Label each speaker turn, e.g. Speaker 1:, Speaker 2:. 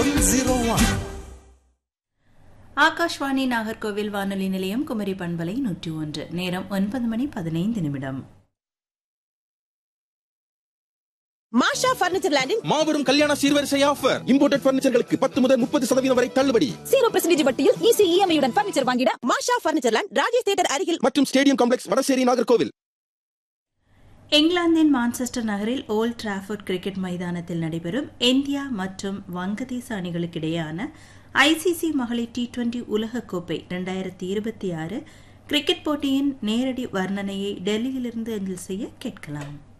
Speaker 1: one zero one
Speaker 2: Akashvani Nagercoil வானொலி நிலையம் குமரி பண்பலை நூற்றி ஒன்று நேரம் ஒன்பது மணி பதினைந்து நிமிடம்
Speaker 3: மாஷா பர்னிச்சர் லேண்டின்
Speaker 4: மாபெரும் கல்யாண சீர்வரிசை ஆஃபர் இம்போர்ட்டட் பர்னிச்சர்களுக்கு பத்து முதல் முப்பது சதவீதம் வரை தள்ளுபடி
Speaker 3: ஜீரோ பெர்சன்டேஜ் வட்டியில் ஈஸி இஎம்ஐ உடன் பர்னிச்சர் வாங்கிட Masha furniture land Rajesh theatre அருகில்
Speaker 4: மற்றும் ஸ்டேடியம் காம்ப்ளெக்ஸ் வடசேரி நாகர்கோவில்
Speaker 2: இங்கிலாந்தின் மான்செஸ்டர் நகரில் ஓல்ட் டிராஃபோர்ட் கிரிக்கெட் மைதானத்தில் நடைபெறும் இந்தியா மற்றும் வங்கதேச அணிகளுக்கிடையேயான ஐசிசி மகளிர் டி டுவெண்டி உலகக்கோப்பை இரண்டாயிரத்தி இருபத்தி ஆறு கிரிக்கெட் போட்டியின் நேரடி வர்ணனையை டெல்லியிலிருந்து அஞ்சல் செய்ய கேட்கலாம்